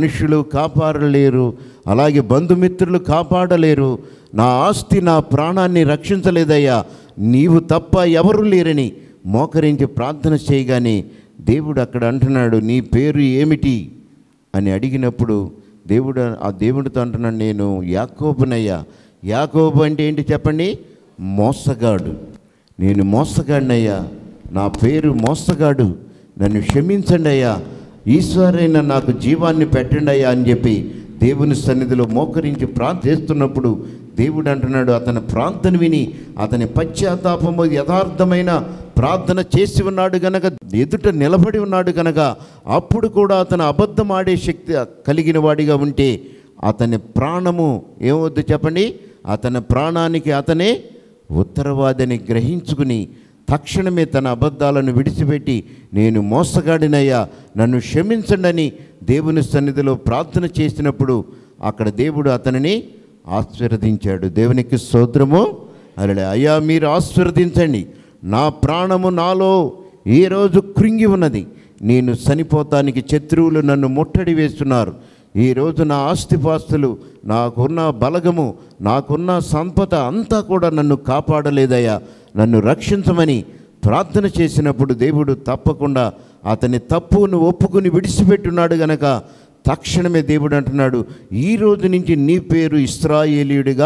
మనుషులు కాపాడలేరు అలాగే బంధుమిత్రులు కాపాడలేరు నా ఆస్తి నా ప్రాణాన్ని రక్షించలేదయ్యా నీవు తప్ప ఎవరు లేరని మోకరించి ప్రార్థన చేయగానే దేవుడు అక్కడ అంటున్నాడు నీ పేరు ఏమిటి అని అడిగినప్పుడు దేవుడు ఆ దేవుడితో అంటున్నాడు నేను యాకోబునయ్యా యాకోబు అంటే ఏంటి చెప్పండి మోసగాడు నేను మోసగాడినయ్యా నా పేరు మోసగాడు నన్ను క్షమించండి అయ్యా ఈశ్వరైన నాకు జీవాన్ని పెట్టండి అయ్యా అని చెప్పి దేవుని సన్నిధిలో మోకరించి ప్రార్థిస్తున్నప్పుడు దేవుడు అంటున్నాడు అతని ప్రార్థన విని అతని పశ్చాత్తాపము యథార్థమైన ప్రార్థన చేసి ఉన్నాడు గనక ఎదుట నిలబడి ఉన్నాడు గనక అప్పుడు కూడా అతను అబద్ధం ఆడే శక్తి కలిగిన వాడిగా ఉంటే అతని ప్రాణము ఏమవుద్దు చెప్పండి అతని ప్రాణానికి అతనే ఉత్తరవాదిని గ్రహించుకుని తక్షణమే తన అబద్ధాలను విడిచిపెట్టి నేను మోసగాడినయ్యా నన్ను క్షమించండి దేవుని సన్నిధిలో ప్రార్థన చేసినప్పుడు అక్కడ దేవుడు అతనిని ఆశీర్వదించాడు దేవునికి స్తోత్రము అరే అయ్యా మీరు ఆశీర్వదించండి నా ప్రాణము నాలో ఏ రోజు కృంగి ఉన్నది నేను చనిపోతానికి శత్రువులు నన్ను ముట్టడి వేస్తున్నారు ఈరోజు నా ఆస్తిపాస్తులు నాకున్న బలగము నాకున్న సంపద అంతా కూడా నన్ను కాపాడలేదయ్యా నన్ను రక్షించమని ప్రార్థన చేసినప్పుడు దేవుడు తప్పకుండా అతని తప్పును ఒప్పుకుని విడిచిపెట్టున్నాడు గనక తక్షణమే దేవుడు అంటున్నాడు ఈ రోజు నుంచి నీ పేరు ఇస్రాయేలీయుడిగా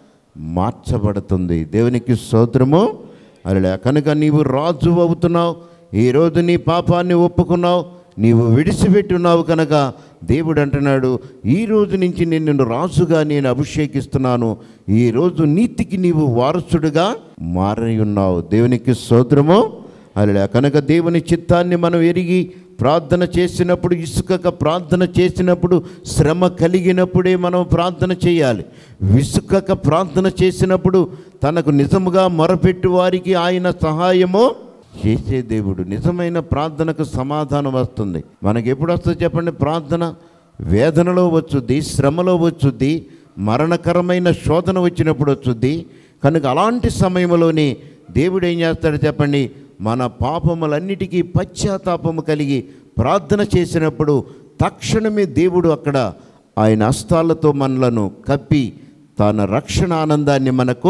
మార్చబడుతుంది దేవునికి స్తోత్రము అలా కనుక నీవు రాజు అవుతున్నావు ఈరోజు నీ పాపాన్ని ఒప్పుకున్నావు నీవు విడిచిపెట్టున్నావు కనుక దేవుడు అంటున్నాడు ఈ రోజు నుంచి నేను నిన్ను రాజుగా నేను అభిషేకిస్తున్నాను ఈ రోజు నీతికి నీవు వారసుడుగా మారి ఉన్నావు దేవునికి స్తోత్రము అలా కనుక దేవుని చిత్తాన్ని మనం ఎరిగి ప్రార్థన చేసినప్పుడు ఇసుకక ప్రార్థన చేసినప్పుడు శ్రమ కలిగినప్పుడే మనం ప్రార్థన చేయాలి విసుకక ప్రార్థన చేసినప్పుడు తనకు నిజముగా మొరపెట్టు వారికి ఆయన సహాయము చేసే దేవుడు నిజమైన ప్రార్థనకు సమాధానం వస్తుంది మనకి ఎప్పుడు వస్తుంది చెప్పండి ప్రార్థన వేదనలో వచ్చుద్ది శ్రమలో వచ్చుద్ది మరణకరమైన శోధన వచ్చినప్పుడు వచ్చుద్ది కనుక అలాంటి సమయంలోనే దేవుడు ఏం చేస్తాడు చెప్పండి మన పాపములన్నిటికీ పశ్చాత్తాపము కలిగి ప్రార్థన చేసినప్పుడు తక్షణమే దేవుడు అక్కడ ఆయన హస్తాలతో మనలను కప్పి తన రక్షణ ఆనందాన్ని మనకు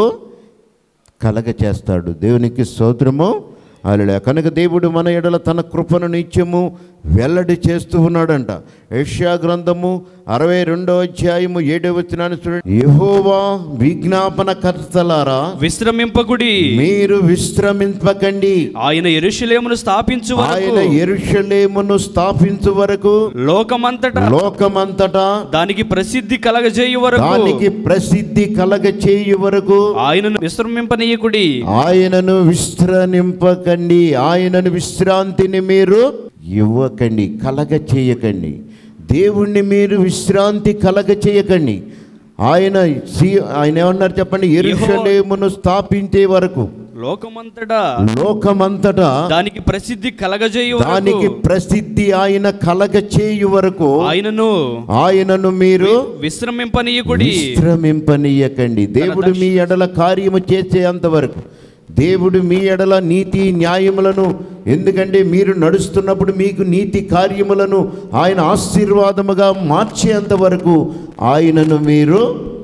కలగ చేస్తాడు దేవునికి స్తోత్రము అలా కనుక దేవుడు మన ఎడల తన కృపను నిత్యము వెల్లడి చేస్తూ ఉన్నాడంట యెషయా గ్రంథము అరవై రెండో అధ్యాయము ఏడవ వచనాన్ని చూడండి యెహోవా విజ్ఞాపన కర్తలారా విశ్రమింపకుడి మీరు విశ్రమింపకండి ఆయన ఎరుషలేమును స్థాపించు ఆయన ఎరుషలేమును స్థాపించు వరకు లోకమంతటా లోకమంతటా దానికి ప్రసిద్ధి కలగజేయు వరకు దానికి ప్రసిద్ధి కలగ చేయు వరకు ఆయనను విశ్రమింపనీయకుడి ఆయనను విశ్రమింపకండి ఆయనను విశ్రాంతిని మీరు ఇవ్వకండి కలగ చేయకండి దేవుణ్ణి మీరు విశ్రాంతి కలగ చేయకండి ఆయన సి- ఆయన ఏమన్నారు చెప్పండి ఎరుషలేమును స్థాపించే వరకు లోకమంతటా లోకమంతటా దానికి ప్రసిద్ధి కలగజేయు దానికి వరకు ప్రసిద్ధి ఆయన కలగ చేయు వరకు ఆయనను ఆయనను మీరు విశ్రమింపనీయకుడి విశ్రమింపనీయకండి దేవుడు మీ ఎడల కార్యము చేసేంత వరకు దేవుడు మీ ఎడల నీతి న్యాయములను ఎందుకంటే మీరు నడుస్తున్నప్పుడు మీకు నీతి కార్యములను ఆయన ఆశీర్వాదముగా మార్చేంత వరకు ఆయనను మీరు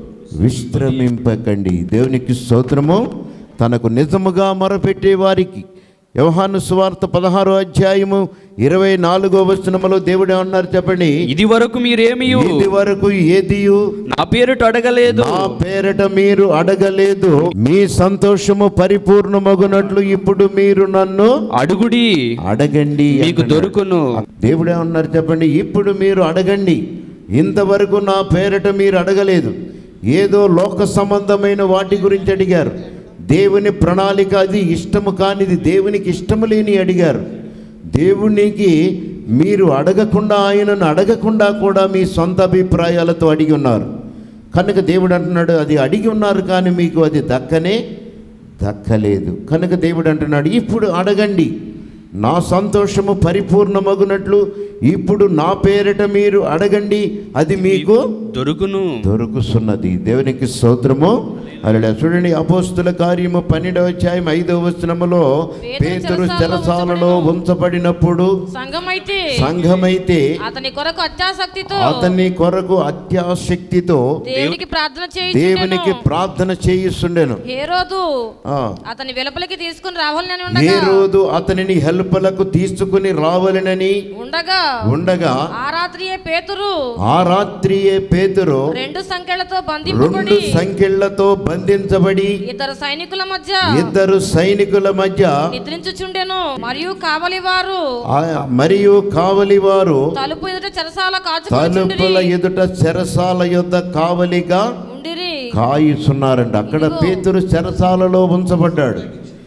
విశ్రమింపకండి దేవునికి స్తోత్రము తనకు నిజముగా మొరపెట్టే వారికి వ్యవహాను సువార్త పదహారో అధ్యాయము ఇరవై నాలుగో వచనములో దేవుడు ఏమన్నారు చెప్పండి ఇది వరకు మీరేమియు ఇది వరకు ఏదియు నా పేరుట అడగలేదు నా పేరట మీరు అడగలేదు మీ సంతోషము పరిపూర్ణమగునట్లు ఇప్పుడు మీరు నన్ను అడుగుడి అడగండి మీకు అంటున్నాడు. దొరుకును దేవుడే ఉన్నారు చెప్పండి ఇప్పుడు మీరు అడగండి ఇంతవరకు నా పేరట మీరు అడగలేదు ఏదో లోక సంబంధమైన వాటి గురించి అడిగారు దేవుని ప్రణాళిక అది ఇష్టము కానిది దేవునికి ఇష్టము లేని అడిగారు దేవునికి మీరు అడగకుండా ఆయనను అడగకుండా కూడా మీ సొంత అభిప్రాయాలతో అడిగి ఉన్నారు కనుక దేవుడు అంటున్నాడు అది అడిగి ఉన్నారు కానీ మీకు అది దక్కనే దక్కలేదు కనుక దేవుడు అంటున్నాడు ఇప్పుడు అడగండి నా సంతోషము పరిపూర్ణమగునట్లు ఇప్పుడు నా పేరిట మీరు అడగండి అది మీకు దొరుకును దొరుకుతున్నది దేవునికి స్తోత్రము అలా చూడండి అపోస్తుల కార్యము పన్నెండవ అధ్యాయం ఐదవ వచనములో పేతురు పేతురు చెరసాలలో చెరసాలలో ఉంచబడినప్పుడు సంఘమైతే సంఘమైతే అతని కొరకు అత్యాసక్తితో అతని కొరకు అత్యాసక్తితో దేవునికి ప్రార్థన దేవునికి చేయి ప్రార్థన చేయిస్తుండెను హేరోదు ఆ, అతని వెలుపలికి తీసుకుని రావాలని ఏ ఉండగా రోజు అతనిని హెల్పలకు తీసుకుని రావాలనని ఉండగా ఉండగా ఆ రాత్రియే పేతురు ఆ రాత్రియే పేతురు రెండు సంఖ్యలతో రెండు బంధింపబడి సంఖ్యలతో బంధించబడి ఇద్దరు సైనికుల మధ్య ఇద్దరు సైనికుల మధ్య నిద్రించుచుండెను మరియు కావలి వారు ఆ మరియు కావలి వారు తలుపు ఎదుట చెరసాల తలుపుల కాచుకుంటుండిరి ఎదుట చెరసాల యొద్ద కావలిగా ఉండిరి కాయిస్తున్నారంట అక్కడ పేతురు చెరసాలలో ఉంచబడ్డాడు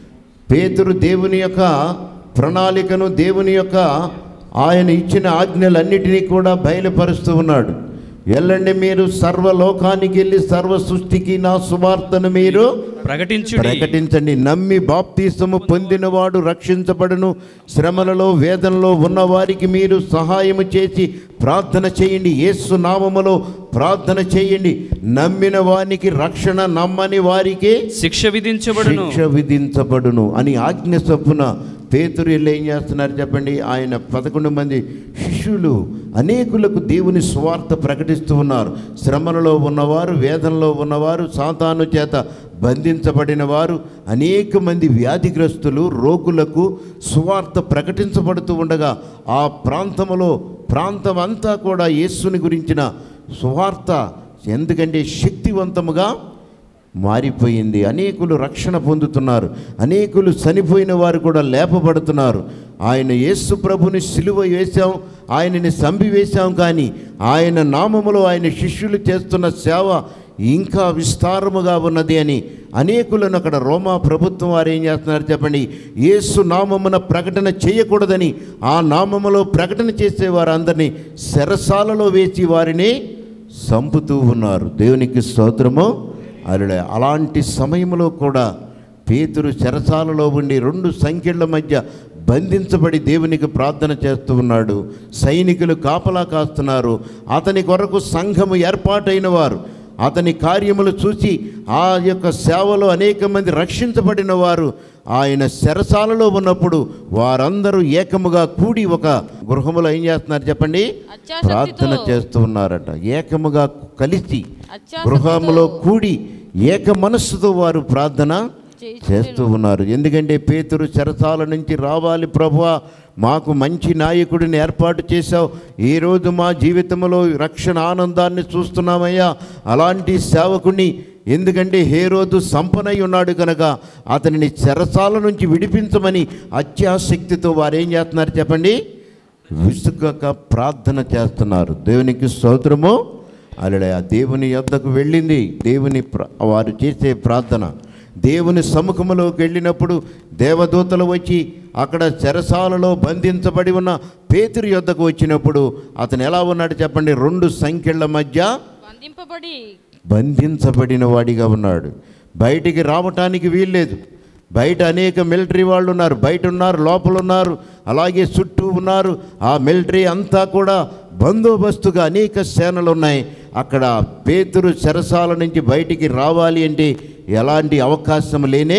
పేతురు దేవుని యొక్క ప్రణాళికను దేవుని యొక్క ఆయన ఇచ్చిన ఆజ్ఞలన్నిటినీ కూడా బయలుపరుస్తూ ఉన్నాడు వెళ్ళండి మీరు సర్వలోకానికి వెళ్ళి సర్వ సృష్టికి నా సువార్తను మీరు ప్రకటించుడి ప్రకటించండి నమ్మి బాప్తీసము పొందినవాడు రక్షించబడును శ్రమలలో వేదనలో ఉన్నవారికి మీరు సహాయము చేసి ప్రార్థన చేయండి యేసు నామములో ప్రార్థన చేయండి నమ్మిన వారికి రక్షణ నమ్మని వారికి శిక్ష విధించబడును శిక్ష విధించబడును అని ఆజ్ఞ చొప్పున పేతురు వీళ్ళు ఏం చేస్తున్నారు చెప్పండి ఆయన పదకొండు మంది శిష్యులు అనేకులకు దేవుని స్వార్థ ప్రకటిస్తూ ఉన్నారు శ్రమలలో ఉన్నవారు వేదనలో ఉన్నవారు సాతాను చేత బంధించబడిన వారు అనేక మంది వ్యాధిగ్రస్తులు రోగులకు సువార్త ప్రకటించబడుతూ ఉండగా ఆ ప్రాంతములో ప్రాంతం అంతా కూడా యేసుని గురించిన సువార్త ఎందుకంటే శక్తివంతముగా మారిపోయింది అనేకులు రక్షణ పొందుతున్నారు అనేకులు చనిపోయిన వారు కూడా లేపబడుతున్నారు ఆయన యేసు ప్రభుని సిలువ వేశాం ఆయనని సంపివేశాం కానీ ఆయన నామములో ఆయన శిష్యులు చేస్తున్న సేవ ఇంకా విస్తారముగా ఉన్నది అని అనేకులను అక్కడ రోమా ప్రభుత్వం వారు ఏం చేస్తున్నారు చెప్పండి యేసు నామమున ప్రకటన చేయకూడదని ఆ నామములో ప్రకటన చేసే వారందరినీ శరసాలలో వేసి వారిని సంపుతూ ఉన్నారు దేవునికి స్తోత్రము అరుడే అలాంటి సమయంలో కూడా పేతురు చెరసాలలో ఉండి రెండు సంఖ్యల మధ్య బంధించబడి దేవునికి ప్రార్థన చేస్తూ ఉన్నాడు సైనికులు కాపలా కాస్తున్నారు అతని కొరకు సంఘము ఏర్పాటైన వారు అతని కార్యములు చూసి ఆ యొక్క సేవలో అనేక మంది రక్షించబడిన వారు ఆయన చెరసాలలో ఉన్నప్పుడు వారందరూ ఏకముగా కూడి ఒక గృహములో ఏం చేస్తున్నారు చెప్పండి ప్రార్థన అత్యాసక్తితో చేస్తూ ఉన్నారట ఏకముగా కలిసి అత్యాసక్తితో గృహంలో కూడి ఏక మనస్సుతో వారు ప్రార్థన చేయుచుండెను. చేస్తూ ఉన్నారు ఎందుకంటే పేతురు చెరసాల నుంచి రావాలి ప్రభువా మాకు మంచి నాయకుడిని ఏర్పాటు చేశావు ఈరోజు మా జీవితంలో రక్షణ ఆనందాన్ని చూస్తున్నామయ్యా అలాంటి సేవకుని ఎందుకంటే హేరోదు సంపనై ఉన్నాడు కనుక అతనిని చెరసాల నుంచి విడిపించమని అత్యాసక్తితో వారు ఏం చేస్తున్నారు చెప్పండి విసుగక ప్రార్థన చేస్తున్నారు దేవునికి స్తోత్రము అలడే ఆ దేవుని యొద్దకు వెళ్ళింది దేవుని ప్ర- వారు చేసే ప్రార్థన దేవుని సముఖములోకి వెళ్ళినప్పుడు దేవదూతలు వచ్చి అక్కడ చెరసాలలో బంధించబడి ఉన్న పేతురు యొద్దకు వచ్చినప్పుడు అతను ఎలా ఉన్నాడు చెప్పండి రెండు సంఖ్యల మధ్య బంధింపబడి బంధించబడిన వాడిగా ఉన్నాడు బయటికి రావటానికి వీల్లేదు బయట అనేక మిలిటరీ వాళ్ళు ఉన్నారు బయట ఉన్నారు లోపల ఉన్నారు అలాగే చుట్టూ ఉన్నారు ఆ మిలిటరీ అంతా కూడా బందోబస్తుగా అనేక సేనలు ఉన్నాయి అక్కడ పేతురు చెరసాల నుంచి బయటికి రావాలి అంటే ఎలాంటి అవకాశం లేనే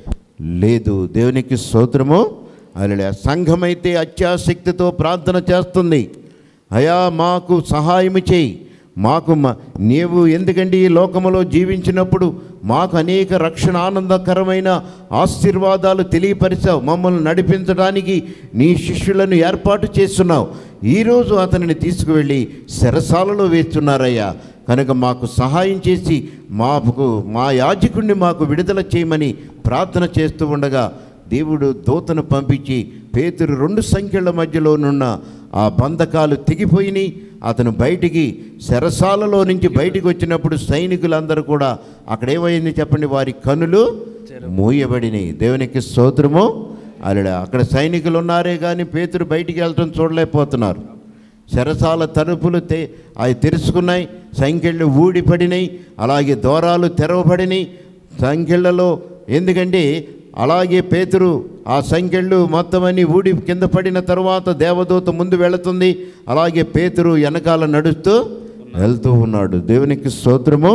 లేదు దేవునికి స్తోత్రము అలా సంఘమైతే అత్యాసక్తితో ప్రార్థన చేస్తుంది అయా మాకు సహాయం చేయి మాకు మ- నీవు ఎందుకంటే ఈ లోకములో జీవించినప్పుడు మాకు అనేక రక్షణ ఆనందకరమైన ఆశీర్వాదాలు తెలియపరిచావు మమ్మల్ని నడిపించడానికి నీ శిష్యులను ఏర్పాటు చేస్తున్నావు ఈరోజు అతనిని తీసుకువెళ్ళి శరసాలలో వేస్తున్నారయ్యా కనుక మాకు సహాయం చేసి మాకు మా యాజకుడిని మాకు విడుదల చేయమని ప్రార్థన చేస్తూ ఉండగా దేవుడు దూతను పంపించి పేతురు రెండు సంఖ్యల మధ్యలోనున్న ఆ బంధకాలు తెగిపోయినాయి అతను బయటికి శరసాలలో నుంచి బయటికి వచ్చినప్పుడు సైనికులందరూ కూడా అక్కడ ఏమైంది చెప్పండి వారి కనులు మూయబడినాయి దేవునికి స్తోత్రము అలా అక్కడ సైనికులు ఉన్నారే కానీ పేతురు బయటికి వెళ్ళటం చూడలేకపోతున్నారు చెరసాల తలుపులు తె అవి తెరుచుకున్నాయి సంఖ్యలు ఊడిపడినాయి అలాగే దూరాలు తెరవబడినాయి సంఖ్యలలో ఎందుకంటే అలాగే పేతురు ఆ సంఖ్యలు మొత్తం అన్ని ఊడి కింద పడిన తర్వాత దేవదూత ముందు వెళుతుంది అలాగే పేతురు వెనకాల నడుస్తూ వెళ్తూ ఉన్నాడు దేవునికి స్తోత్రము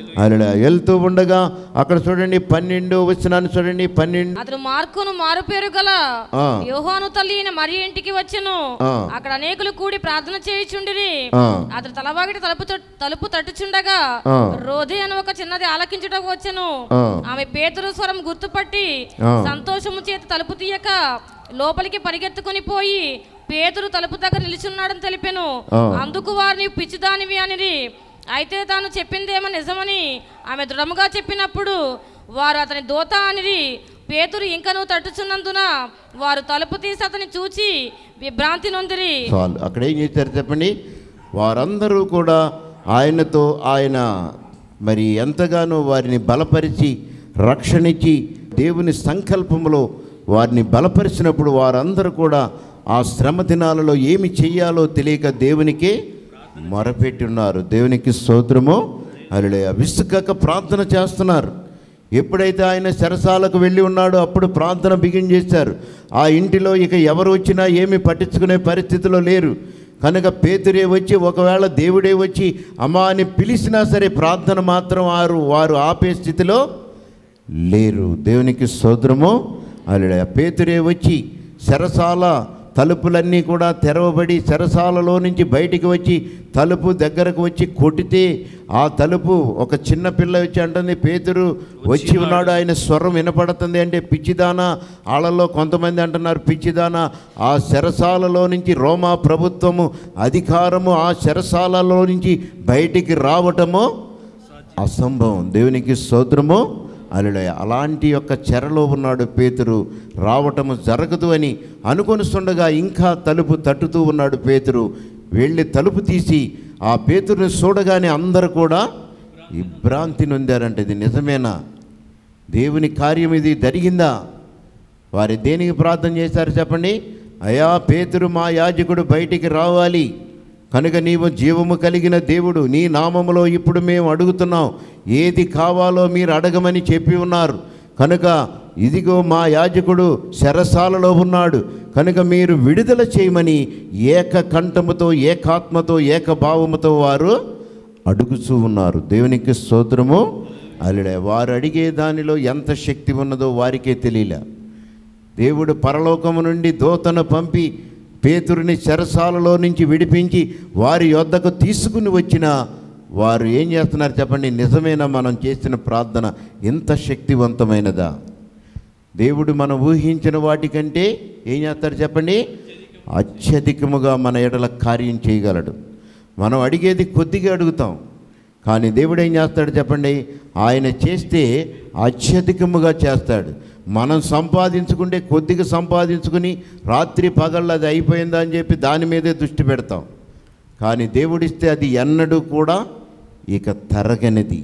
అలా వెళ్తూ ఉండగా అక్కడ చూడండి పన్నెండు వచ్చినాను చూడండి పన్నెండు అతడు మార్కును మారు పేరు గల ఆ. యోహాను తల్లి అయిన మరి ఇంటికి వచ్చెను ఆ. అక్కడ అనేకులు కూడి ప్రార్థన చేయుచుండిరి ఆ. అతడు తలవాగిటి తలుపు తట్- తలుపు తట్టుచుండగా ఆ. రోధి అని ఒక చిన్నది ఆలకించుటకు వచ్చెను ఆ. ఆమె పేతురు స్వరం గుర్తుపట్టి ఆ. సంతోషము చేత తలుపు తీయక లోపలికి పరిగెత్తుకుని పోయి పేతురు తలుపు దగ్గర నిలుచున్నాడని తెలిపెను ఆ. అందుకు వారిని పిచ్చిదానివి అనిరి అయితే తాను చెప్పిందేమో నిజమని ఆమె దృఢముగా చెప్పినప్పుడు వారు అతని దోత అనిరి పేతురు ఇంకను తట్టుచున్నందున వారు తలుపు తీసి అతని చూచి విభ్రాంతి నొందిరి చాలు అక్కడ ఏం చేశారు చెప్పండి వారందరూ కూడా ఆయనతో ఆయన మరి ఎంతగానో వారిని బలపరిచి రక్షణించి దేవుని సంకల్పంలో వారిని బలపరిచినప్పుడు వారందరూ కూడా ఆ శ్రమ దినాలలో ఏమి చెయ్యాలో తెలియక దేవునికి మొరపెట్టి ఉన్నారు దేవునికి స్తోత్రము అలా విసుకక ప్రార్థన చేస్తున్నారు ఎప్పుడైతే ఆయన చెరసాలకు వెళ్ళి ఉన్నాడో అప్పుడు ప్రార్థన బిగిన్ చేశారు ఆ ఇంటిలో ఇక ఎవరు వచ్చినా ఏమి పట్టించుకునే పరిస్థితిలో లేరు కనుక పేతురే వచ్చి ఒకవేళ దేవుడే వచ్చి అమ్మా అని పిలిచినా సరే ప్రార్థన మాత్రం వారు వారు ఆపే స్థితిలో లేరు దేవునికి సోదరము అలా పేతురే వచ్చి చెరసాల తలుపులన్నీ కూడా తెరవబడి చెరసాలలో నుంచి బయటికి వచ్చి తలుపు దగ్గరకు వచ్చి కొట్టితే ఆ తలుపు ఒక చిన్న పిల్ల వచ్చి అంటుంది పేతురు వచ్చి ఉన్నాడు ఆయన స్వరం వినపడుతుంది అంటే పిచ్చిదానా ఆళ్ళలో కొంతమంది అంటున్నారు పిచ్చిదానా ఆ చెరసాలలో నుంచి రోమా ప్రభుత్వము అధికారము ఆ చెరసాలలో నుంచి బయటికి రావటము అసంభవం దేవునికి స్తోత్రము అల్లుడయ్య అలాంటి యొక్క చెరలో ఉన్నాడు పేతురు రావటము జరగదు అని అనుకొనిస్తుండగా ఇంకా తలుపు తట్టుతూ ఉన్నాడు పేతురు వెళ్ళి తలుపు తీసి ఆ పేతురుని చూడగానే అందరూ కూడా విభ్రాంతి నొందారంట ఇది నిజమేనా దేవుని కార్యం ఇది జరిగిందా వారి దేనికి ప్రార్థన చేశారు చెప్పండి అయా పేతురు మా యాజకుడు బయటికి రావాలి కనుక నీవు జీవము కలిగిన దేవుడు నీ నామములో ఇప్పుడు మేము అడుగుతున్నాం ఏది కావాలో మీరు అడగమని చెప్పి ఉన్నారు కనుక ఇదిగో మా యాజకుడు శరసాలలో ఉన్నాడు కనుక మీరు విడుదల చేయమని ఏక కంఠముతో ఏకాత్మతో ఏకభావముతో వారు అడుగుచూ ఉన్నారు దేవునికి స్తోత్రము అల్లుడే వారు అడిగే దానిలో ఎంత శక్తి ఉన్నదో వారికే తెలియలే దేవుడు పరలోకము నుండి దోతను పంపి పేతురుని చెరసాలలో నుంచి విడిపించి వారి యొద్దకు తీసుకుని వచ్చిన వారు ఏం చేస్తున్నారు చెప్పండి నిజమేనా మనం చేసిన ప్రార్థన ఎంత శక్తివంతమైనదా దేవుడు మనం ఊహించిన వాటికంటే ఏం చేస్తాడు చెప్పండి అత్యధికముగా మన ఎడల కార్యం చేయగలడు మనం అడిగేది కొద్దిగా అడుగుతాం కానీ దేవుడు ఏం చేస్తాడు చెప్పండి ఆయన చేస్తే అత్యధికముగా చేస్తాడు మనం సంపాదించుకుంటే కొద్దిగా సంపాదించుకుని రాత్రి పగళ్ళు అది అయిపోయిందా అని చెప్పి దాని మీదే దృష్టి పెడతాం కానీ దేవుడిస్తే అది ఎన్నడూ కూడా ఇక తరగనిది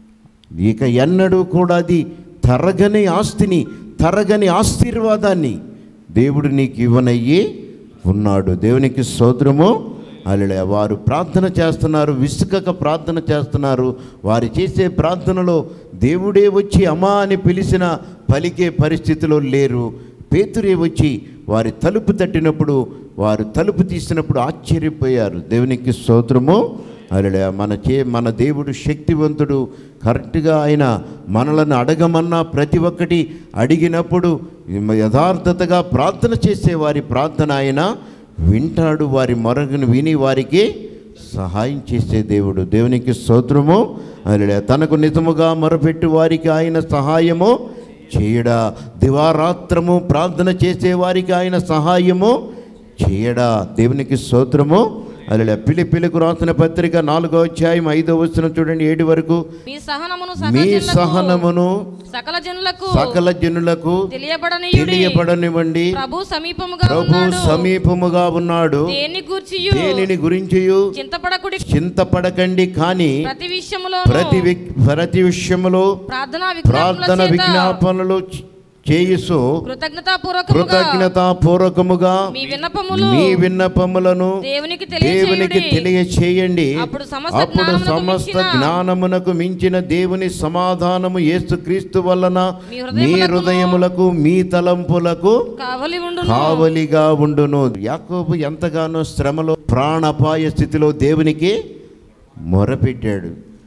ఇక ఎన్నడూ కూడా అది తరగని ఆస్తిని తరగని ఆశీర్వాదాన్ని దేవుడు నీకు ఇవ్వనయ్యి ఉన్నాడు దేవునికి సోదరము అలా వారు ప్రార్థన చేస్తున్నారు విసుకక ప్రార్థన చేస్తున్నారు వారు చేసే ప్రార్థనలో దేవుడే వచ్చి అమ్మా అని పిలిచిన పలికే పరిస్థితిలో లేరు పేతురే వచ్చి వారి తలుపు తట్టినప్పుడు వారు తలుపు తీసినప్పుడు ఆశ్చర్యపోయారు దేవునికి స్తోత్రము అలా మన చే మన దేవుడు శక్తివంతుడు కరెక్ట్గా ఆయన మనలను అడగమన్నా ప్రతి ఒక్కటి అడిగినప్పుడు యథార్థతగా ప్రార్థన చేసే వారి ప్రార్థన ఆయన వింటాడు వారి మొరగును విని వారికి సహాయం చేసే దేవుడు దేవునికి స్తోత్రము అలా తనకు నిజముగా మొరపెట్టు వారికి ఆయన సహాయము చేయడా దివారాత్రము ప్రార్థన చేసే వారికి ఆయన సహాయము చేయడా దేవునికి స్తోత్రము అలా పిలిపిలకు రాసిన పత్రిక నాలుగో అధ్యాయం ఐదో వచనం చూడండి ఏడు వరకు మీ సహనమును మీ సకల జనులకు- సహనమును సకల జనులకు సకల జనులకు తెలియబడనీయుడి తెలియబడనివ్వండి ప్రభు సమీపముగా ప్రభు ఉన్నాడు సమీపముగా ఉన్నాడు దేని గూర్చి దేనిని గురించియు చింతపడకుడి చింతపడకండి కానీ ప్రతి విషయములో ప్రతి విక్- ప్రతి విషయములో ప్రార్థన ప్రార్థన విజ్ఞాపనలు చ- చేయుసు కృతజ్ఞతాపూర్వకముగా కృతజ్ఞతాపూర్వకముగా మీ విన్నపములు మీ విన్నపములను దేవునికి దేవునికి తెలియచేయుడి తెలియచేయండి అప్పుడు సమస్త అప్పుడు జ్ఞానమునకు సమస్త మించిన జ్ఞానమునకు మించిన దేవుని సమాధానము యేసుక్రీస్తు వలన మీ మీ హృదయములకును హృదయములకు మీ తలంపులకు కావలి ఉండు కావలిగా ఉండును యాకోబు ఎంతగానో శ్రమలో ప్రాణాపాయ స్థితిలో దేవునికి మొరపెట్టాడు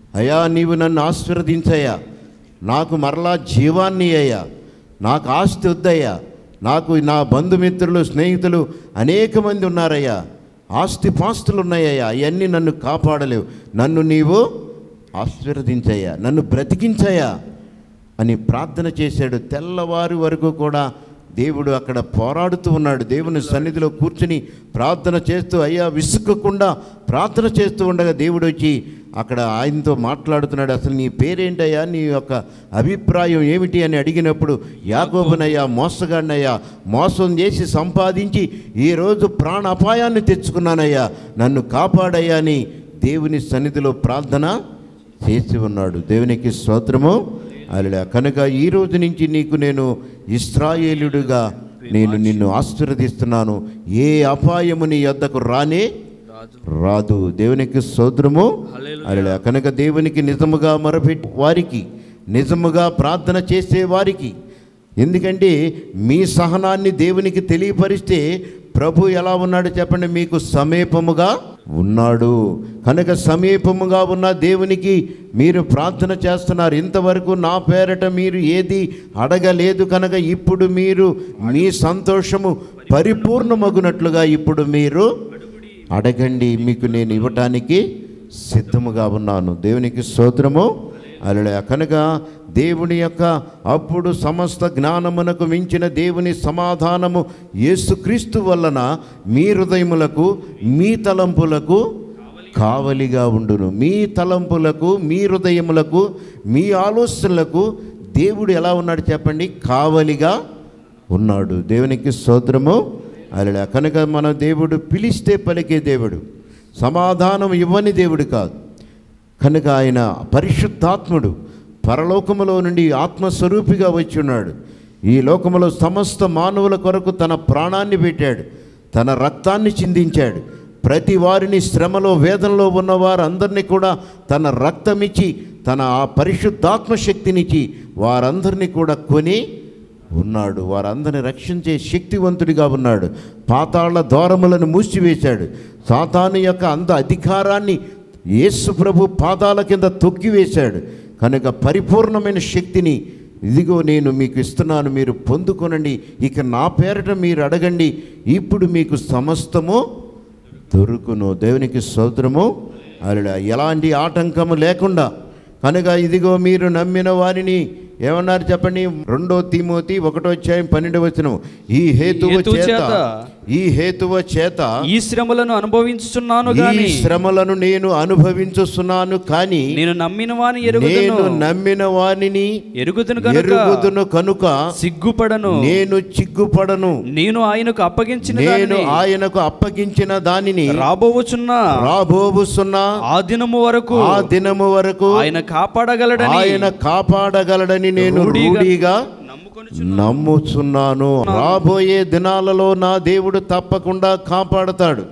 అయ్యా నీవు నన్ను ఆశీర్వదించయ్యా నాకు మరలా జీవాన్ని అయ్యా నాకు ఆస్తి వద్దయ్యా నాకు నా బంధుమిత్రులు స్నేహితులు అనేక మంది ఉన్నారయ్యా ఆస్తి పాస్తులు ఉన్నాయ్యా అవన్నీ నన్ను కాపాడలేవు నన్ను నీవు ఆశీర్వదించయ్యా నన్ను బ్రతికించయ్యా అని ప్రార్థన చేశాడు తెల్లవారి వరకు కూడా దేవుడు అక్కడ పోరాడుతూ ఉన్నాడు దేవుని సన్నిధిలో కూర్చుని ప్రార్థన చేస్తూ అయ్యా విసుక్కకుండా ప్రార్థన చేస్తూ ఉండగా దేవుడు వచ్చి అక్కడ ఆయనతో మాట్లాడుతున్నాడు అసలు నీ పేరేంటయ్యా నీ యొక్క అభిప్రాయం ఏమిటి అని అడిగినప్పుడు యాకోబునయ్యా మోసగాడినయ్యా మోసం చేసి సంపాదించి ఈరోజు ప్రాణ అపాయాన్ని తెచ్చుకున్నానయ్యా నన్ను కాపాడయ్యా అని దేవుని సన్నిధిలో ప్రార్థన చేసి ఉన్నాడు దేవునికి స్తోత్రము అలా కనుక ఈ రోజు నుంచి నీకు నేను ఇస్రాయేలుడుగా నేను నిన్ను ఆశీర్వదిస్తున్నాను ఏ అపాయము నీ యొద్దకు రానే రాదు దేవునికి స్తోత్రము అలా కనుక దేవునికి నిజముగా మొరపెట్టి వారికి నిజముగా ప్రార్థన చేసే వారికి ఎందుకంటే మీ సహనాన్ని దేవునికి తెలియపరిస్తే ప్రభు ఎలా ఉన్నాడు చెప్పండి మీకు సమీపముగా ఉన్నాడు కనుక సమీపముగా ఉన్న దేవునికి మీరు ప్రార్థన చేస్తున్నారు ఇంతవరకు నా పేరట మీరు ఏది అడగలేదు కనుక ఇప్పుడు మీరు మీ సంతోషము పరిపూర్ణమగునట్లుగా ఇప్పుడు మీరు అడగండి మీకు నేను ఇవ్వటానికి సిద్ధముగా ఉన్నాను దేవునికి స్తోత్రము అలా కనుక దేవుని యొక్క అప్పుడు సమస్త జ్ఞానమునకు మించిన దేవుని సమాధానము యేసుక్రీస్తు వలన మీ హృదయములకు మీ తలంపులకు కావలిగా ఉండును మీ తలంపులకు మీ హృదయములకు మీ ఆలోచనలకు దేవుడు ఎలా ఉన్నాడు చెప్పండి కావలిగా ఉన్నాడు దేవునికి స్తోత్రము అలా కనుక మన దేవుడు పిలిస్తే పలికే దేవుడు సమాధానం ఇవ్వని దేవుడు కాదు కనుక ఆయన పరిశుద్ధాత్ముడు పరలోకములో నుండి ఆత్మస్వరూపిగా వచ్చి ఉన్నాడు ఈ లోకములో సమస్త మానవుల కొరకు తన ప్రాణాన్ని పెట్టాడు తన రక్తాన్ని చిందించాడు ప్రతి వారిని శ్రమలో వేదనలో ఉన్న వారందరినీ కూడా తన రక్తమిచ్చి తన ఆ పరిశుద్ధాత్మ శక్తినిచ్చి వారందరినీ కూడా కొని ఉన్నాడు వారందరిని రక్షించే శక్తివంతుడిగా ఉన్నాడు పాతాళ ద్వారములను మూసివేశాడు సాతాను యొక్క అంత అధికారాన్ని యేసు ప్రభు పాదాల కింద తొక్కివేశాడు కనుక పరిపూర్ణమైన శక్తిని ఇదిగో నేను మీకు ఇస్తున్నాను మీరు పొందుకొనండి ఇక నా పేరట మీరు అడగండి ఇప్పుడు మీకు సమస్తము దొరుకును దేవునికి స్తోత్రము అలా ఎలాంటి ఆటంకము లేకుండా కనుక ఇదిగో మీరు నమ్మిన వారిని ఏమన్నారు చెప్పండి రెండో తిమోతి ఒకటో అధ్యాయం పన్నెండు వచ్చిన ఈ హేతువు హేతువు చేత చేత ఈ హేతువ చేత ఈ శ్రమలను అనుభవించుచున్నాను ఈ గాని శ్రమలను నేను అనుభవించుస్తున్నాను కానీ నేను నమ్మిన వాని నేను ఎరుగుదును నమ్మిన వానిని ఎరుగుదును కనుక ఎరుగుదును కనుక సిగ్గుపడను నేను చిగ్గుపడను నేను ఆయనకు అప్పగించిన నేను దానిని ఆయనకు అప్పగించిన దానిని రాబోవుచున్న రాబోబుస్తున్న ఆ దినము వరకు ఆ దినము వరకు ఆయన కాపాడగలడని ఆయన కాపాడగలడని నేను రూఢిగా రూఢిగా నమ్ముకొని నమ్ముచున్నాను రాబోయే దినాలలో నా దేవుడు తప్పకుండా కాపాడతాడు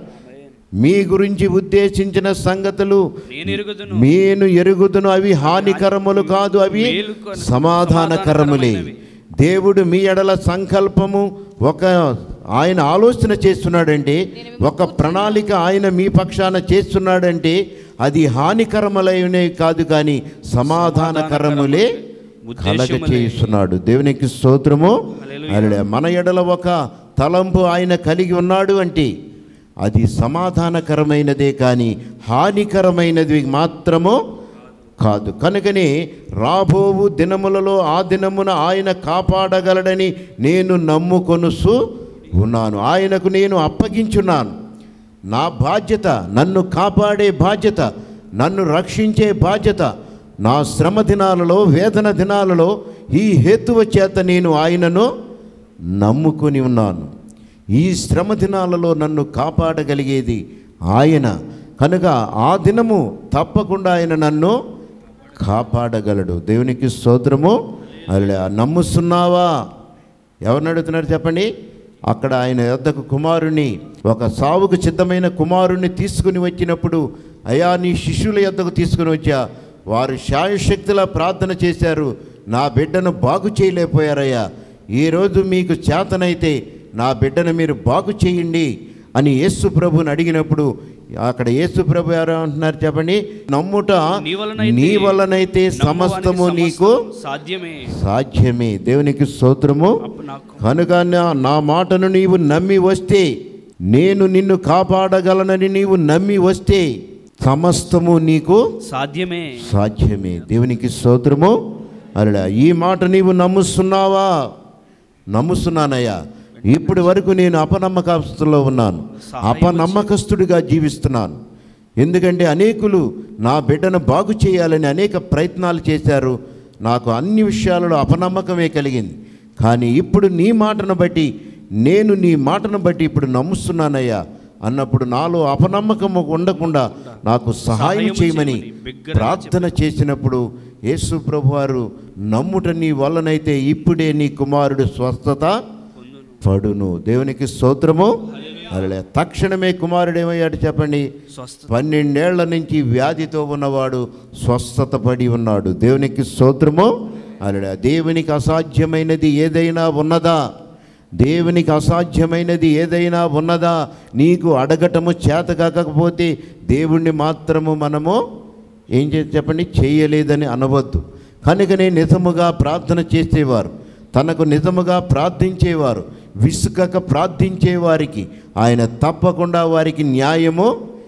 మీ గురించి ఉద్దేశించిన సంగతులు నేను ఎరుగుదును నేను ఎరుగుదును అవి హానికరములు కాదు అవి మేలుకొన- సమాధానకరములే దేవుడు మీ ఎడల సంకల్పము ఒక ఆయన ఆలోచన చేస్తున్నాడంటే ఒక ప్రణాళిక ఆయన మీ పక్షాన చేస్తున్నాడంటే అది హానికరములైనవి కాదు కానీ సమాధానకరములే కలగ చేస్తున్నాడు దేవునికి స్తోత్రము అలే మన ఎడల ఒక తలంపు ఆయన కలిగి ఉన్నాడు అంటే అది సమాధానకరమైనదే కానీ హానికరమైనది మాత్రము కాదు కనుకనే రాబోవు దినములలో ఆ దినమున ఆయన కాపాడగలడని నేను నమ్ముకొనుసు ఉన్నాను ఆయనకు నేను అప్పగించున్నాను నా బాధ్యత నన్ను కాపాడే బాధ్యత నన్ను రక్షించే బాధ్యత నా శ్రమ దినాలలో వేదన దినాలలో ఈ హేతువ చేత నేను ఆయనను నమ్ముకొని ఉన్నాను ఈ శ్రమ దినాలలో నన్ను కాపాడగలిగేది ఆయన కనుక ఆ దినము తప్పకుండా ఆయన నన్ను కాపాడగలడు దేవునికి స్తోత్రము అలా నమ్ముస్తున్నావా ఎవరిని అడుగుతున్నారు చెప్పండి అక్కడ ఆయన యొద్దకు కుమారుని ఒక సావుకు సిద్ధమైన కుమారుణ్ణి తీసుకుని వచ్చినప్పుడు అయా నీ శిష్యుల యొద్దకు తీసుకుని వచ్చా వారు శాయశక్తిలా ప్రార్థన చేశారు నా బిడ్డను బాగు చేయలేకపోయారయ్యా ఈరోజు మీకు చేతనైతే నా బిడ్డను మీరు బాగు చేయండి అని యేసు ప్రభుని అడిగినప్పుడు అక్కడ యేసు ప్రభు ఎవరు అంటున్నారు చెప్పండి నమ్ముట నీ వలనైతే నీ వలనైతే సమస్తము నమ్మువానికి నీకు సమస్తము సాధ్యమే సాధ్యమే దేవునికి స్తోత్రము అప్పుడు నాకు కనుక నా- నా మాటను నీవు నమ్మి వస్తే నేను నిన్ను కాపాడగలనని నీవు నమ్మి వస్తే సమస్తము నీకు సాధ్యమే సాధ్యమే దేవునికి స్తోత్రము అలా ఈ మాట నీవు నమ్ముస్తున్నావా నమ్ముస్తున్నానయ్యా ఇప్పటి వరకు నేను అపనమ్మకస్తులో ఉన్నాను అపనమ్మకస్తుడిగా జీవిస్తున్నాను ఎందుకంటే అనేకులు నా బిడ్డను బాగు చేయాలని అనేక ప్రయత్నాలు చేశారు నాకు అన్ని విషయాలలో అపనమ్మకమే కలిగింది కానీ ఇప్పుడు నీ మాటను బట్టి నేను నీ మాటను బట్టి ఇప్పుడు నమ్ముస్తున్నానయ్యా అన్నప్పుడు నాలో అపనమ్మకము ఉండకుండా నాకు సహాయం సహాయము చేయమని చేయమని బిగ్గరగా ప్రార్థన చేసినప్పుడు యేసు ప్రభువారు నమ్ముట నీ వల్లనైతే ఇప్పుడే నీ కుమారుడు స్వస్థత పడును దేవునికి స్తోత్రము అలా తక్షణమే కుమారుడు ఏమయ్యాడు చెప్పండి స్వస్థ పన్నెండేళ్ల నుంచి వ్యాధితో ఉన్నవాడు స్వస్థత పడి ఉన్నాడు దేవునికి స్తోత్రము అలా దేవునికి అసాధ్యమైనది ఏదైనా ఉన్నదా దేవునికి అసాధ్యమైనది ఏదైనా ఉన్నదా నీకు అడగటము చేత కాకపోతే దేవుణ్ణి మాత్రము మనము ఏం చేసి చెప్పండి చేయలేదని అనవద్దు కనుకనే నిజముగా ప్రార్థన చేసేవారు తనకు నిజముగా ప్రార్థించేవారు విసుకక ప్రార్థించే వారికి ఆయన తప్పకుండా వారికి న్యాయము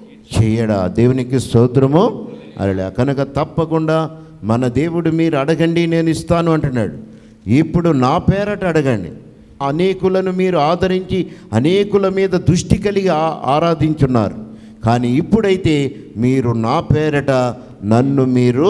చేయడా దేవునికి స్తోత్రము అలా కనుక తప్పకుండా మన దేవుడు మీరు అడగండి నేను ఇస్తాను అంటున్నాడు ఇప్పుడు నా పేరట అడగండి అనేకులను మీరు ఆదరించి అనేకుల మీద దృష్టి కలిగి ఆ- ఆరాధించున్నారు కానీ ఇప్పుడైతే మీరు నా పేరట నన్ను మీరు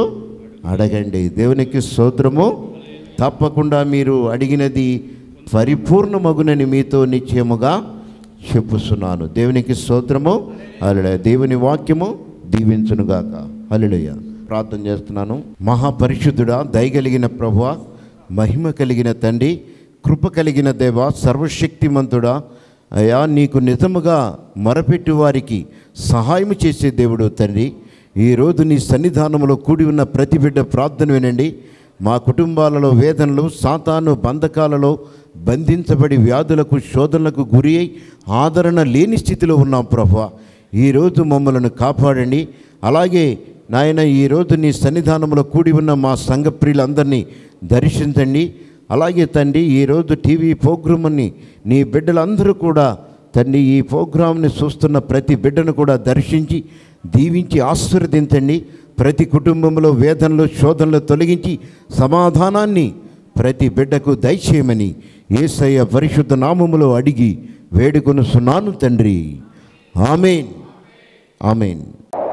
అడగండి దేవునికి స్తోత్రము తప్పకుండా మీరు అడిగినది పరిపూర్ణమగునని మీతో నిశ్చయముగా చెప్పుస్తున్నాను దేవునికి స్తోత్రము అలడ దేవుని వాక్యము దీవించునుగాక అలడయ్య ప్రార్థన చేస్తున్నాను మహాపరిశుద్ధుడా దయగలిగిన ప్రభువ మహిమ కలిగిన తండ్రి కృప కలిగిన దేవ సర్వశక్తిమంతుడా అయ్యా నీకు నిజముగా మొరపెట్టు వారికి సహాయం చేసే దేవుడు తండ్రి ఈరోజు నీ సన్నిధానంలో కూడి ఉన్న ప్రతి బిడ్డ ప్రార్థన వినండి మా కుటుంబాలలో వేదనలు సాతాను బంధకాలలో బంధించబడి వ్యాధులకు శోధనలకు గురి అయి ఆదరణ లేని స్థితిలో ఉన్నాం ప్రభా ఈరోజు మమ్మలను కాపాడండి అలాగే నాయన ఈరోజు నీ సన్నిధానంలో కూడి ఉన్న మా సంఘ ప్రియులందరినీ దర్శించండి అలాగే తండ్రి ఈరోజు టీవీ ప్రోగ్రామ్ని నీ బిడ్డలందరూ కూడా తండ్రి ఈ ప్రోగ్రాంని చూస్తున్న ప్రతి బిడ్డను కూడా దర్శించి దీవించి ఆశీర్వదించండి ప్రతి కుటుంబంలో వేదనలు శోధనలు తొలగించి సమాధానాన్ని ప్రతి బిడ్డకు దయచేయమని ఏసయ్య పరిశుద్ధ నామములో అడిగి వేడుకొనుస్తున్నాను తండ్రి ఆమెన్ ఆమెన్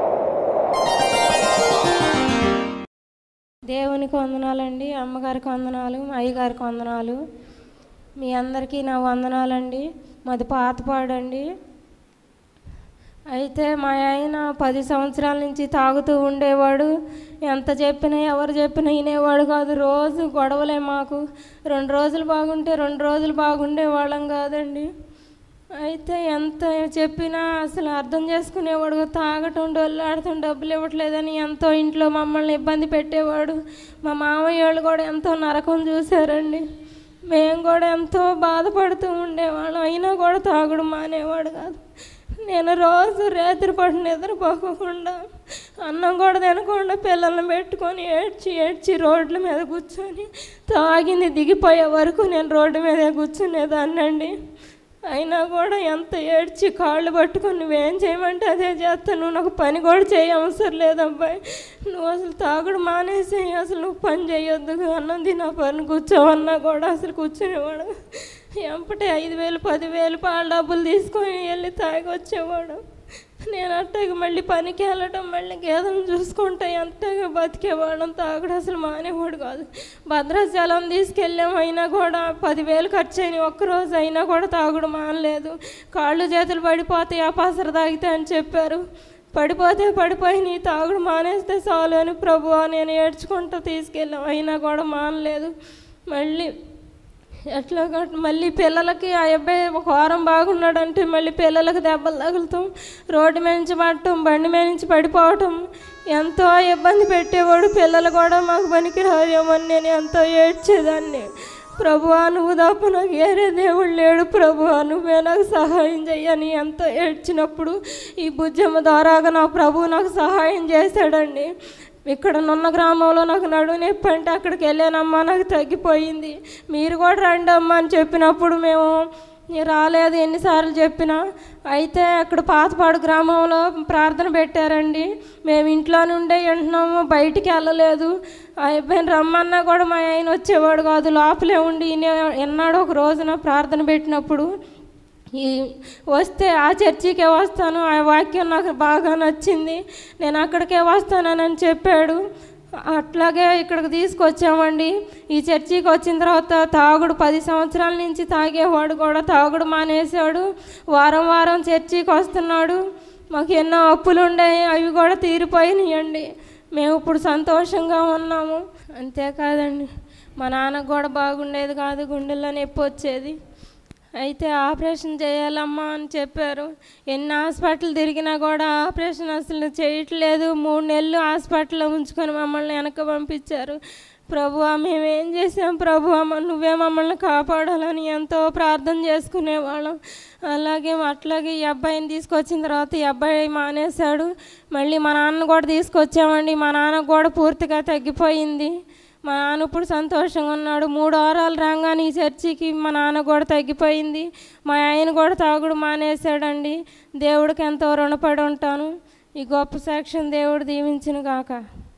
దేవునికి వందనాలండి అమ్మగారికి వందనాలు అయ్యగారికి వందనాలు మీ అందరికీ నా వందనాలండి మాది పాతపాడండి అయితే మా ఆయన పది సంవత్సరాల నుంచి తాగుతూ ఉండేవాడు ఎంత చెప్పినా ఎవరు చెప్పినా వినేవాడు కాదు రోజు గొడవలే మాకు రెండు రోజులు బాగుంటే రెండు రోజులు బాగుండే వాళ్ళం కాదండి అయితే ఎంత చెప్పినా అసలు అర్థం చేసుకునేవాడు కాదు. తాగటం డొల్లాడటం డబ్బులు ఇవ్వట్లేదని ఎంతో ఇంట్లో మమ్మల్ని ఇబ్బంది పెట్టేవాడు మా మామయ్య వాళ్ళు కూడా ఎంతో నరకం చూశారండి మేము కూడా ఎంతో బాధపడుతూ ఉండేవాళ్ళం అయినా కూడా తాగుడు మానేవాడు కాదు నేను రోజు రాత్రి పాటు నిద్రపోకుండా అన్నం కూడా తినకుండా పిల్లల్ని పెట్టుకొని ఏడ్చి ఏడ్చి రోడ్ల మీద కూర్చొని తాగింది దిగిపోయే వరకు నేను రోడ్డు మీద కూర్చునేదాన్నండి అయినా కూడా ఎంత ఏడ్చి కాళ్ళు పట్టుకొని నువ్వేం చేయమంటే అదే చేస్తాను నువ్వు నాకు పని కూడా చేయ అవసరం లేదబ్బాయి నువ్వు అసలు తాగుడు మానేసి అసలు నువ్వు పని చేయొద్దు అన్నం తిన పని కూర్చోవన్నా కూడా అసలు కూర్చునేవాడు ఎంపటే ఐదు వేలు పదివేలు పాల డబ్బులు తీసుకొని వెళ్ళి తాగి వచ్చేవాడు నేను అట్టగా మళ్ళీ పనికి వెళ్ళటం మళ్ళీ గేదెలను చూసుకుంటే ఎంతగా బతికేవాళ్ళం తాగుడు అసలు మానేవాడు కాదు భద్రాచలం తీసుకెళ్ళాం అయినా కూడా పదివేలు ఖర్చు అయినాయి ఒక్కరోజు అయినా కూడా తాగుడు మానలేదు కాళ్ళు చేతులు పడిపోతాయి ఆ పసరు తాగితే అని చెప్పారు పడిపోతే పడిపోయి తాగుడు మానేస్తే చాలు అని ప్రభు నేను ఏడ్చుకుంటూ తీసుకెళ్ళాం అయినా కూడా మానలేదు మళ్ళీ ఎట్లా గట్- మళ్ళీ పిల్లలకి ఆ అబ్బాయి ఒక వారం బాగున్నాడంటే మళ్ళీ పిల్లలకి దెబ్బలు తగులుతాం రోడ్డు మీద నుంచి పడటం బండి మీద నుంచి పడిపోవటం ఎంతో ఇబ్బంది పెట్టేవాడు పిల్లలు కూడా మాకు పనికి రాదేమో అని నేను ఎంతో ఏడ్చేదాన్ని ప్రభువా నువ్వు తప్ప నాకు వేరే దేవుడు లేడు ప్రభువా నువ్వే నాకు సహాయం చెయ్యని ఎంతో ఏడ్చినప్పుడు ఈ బుజ్జమ్మ ద్వారాగా నా ప్రభువు నాకు సహాయం చేశాడండి ఇక్కడ నున్న గ్రామంలో నాకు నడువు నొప్పి అంటే అక్కడికి వెళ్ళానమ్మా నాకు తగ్గిపోయింది మీరు కూడా రండి అమ్మా అని చెప్పినప్పుడు మేము "నేను రాలేదు ఎన్నిసార్లు చెప్పినా అయితే అక్కడ పాతపాడు గ్రామంలో ప్రార్థన పెట్టారండి మేము ఇంట్లో నుండే వింటున్నాము బయటికి వెళ్ళలేదు అయిపోయిన రమ్మన్నా కూడా మా ఆయన వచ్చేవాడు కాదు లోపలే ఉండి ఈయన- ఎన్నాడో ఒక రోజున ప్రార్థన పెట్టినప్పుడు ఈ వస్తే ఆ చర్చికే వస్తాను ఆ వాక్యం నాకు బాగా నచ్చింది నేను అక్కడికే వస్తానని చెప్పాడు అట్లాగే ఇక్కడికి తీసుకొచ్చామండి ఈ చర్చికి వచ్చిన తర్వాత తాగుడు పది సంవత్సరాల నుంచి తాగేవాడు కూడా తాగుడు మానేశాడు వారం వారం చర్చికి వస్తున్నాడు మాకు ఎన్నో అప్పులు ఉండేవి అవి కూడా తీరిపోయినాయండి మేము ఇప్పుడు సంతోషంగా ఉన్నాము అంతేకాదండి మా నాన్నకు కూడా బాగుండేది కాదు గుండెల్లో నొప్పి వచ్చేది అయితే ఆపరేషన్ చేయాలమ్మా అని చెప్పారు ఎన్ని హాస్పిటల్ తిరిగినా కూడా ఆపరేషన్ అసలు చేయట్లేదు మూడు నెలలు హాస్పిటల్లో ఉంచుకొని మమ్మల్ని వెనక పంపించారు ప్రభు మేమేం చేసాం ప్రభు నువ్వే మమ్మల్ని కాపాడాలని ఎంతో ప్రార్థన చేసుకునేవాళ్ళం అలాగే అట్లాగే ఈ అబ్బాయిని తీసుకొచ్చిన తర్వాత ఈ అబ్బాయి మానేశాడు మళ్ళీ మా నాన్న కూడా తీసుకొచ్చామండి మా నాన్నకు కూడా పూర్తిగా తగ్గిపోయింది మా నాన్న ఇప్పుడు సంతోషంగా ఉన్నాడు మూడు వారాలు రాగానే ఈ చర్చికి మా నాన్న కూడా తగ్గిపోయింది మా ఆయన కూడా తాగుడు మానేశాడండి దేవుడికి ఎంతో రుణపడి ఉంటాను ఈ గొప్ప సాక్ష్యం దేవుడు దీవించిన గాక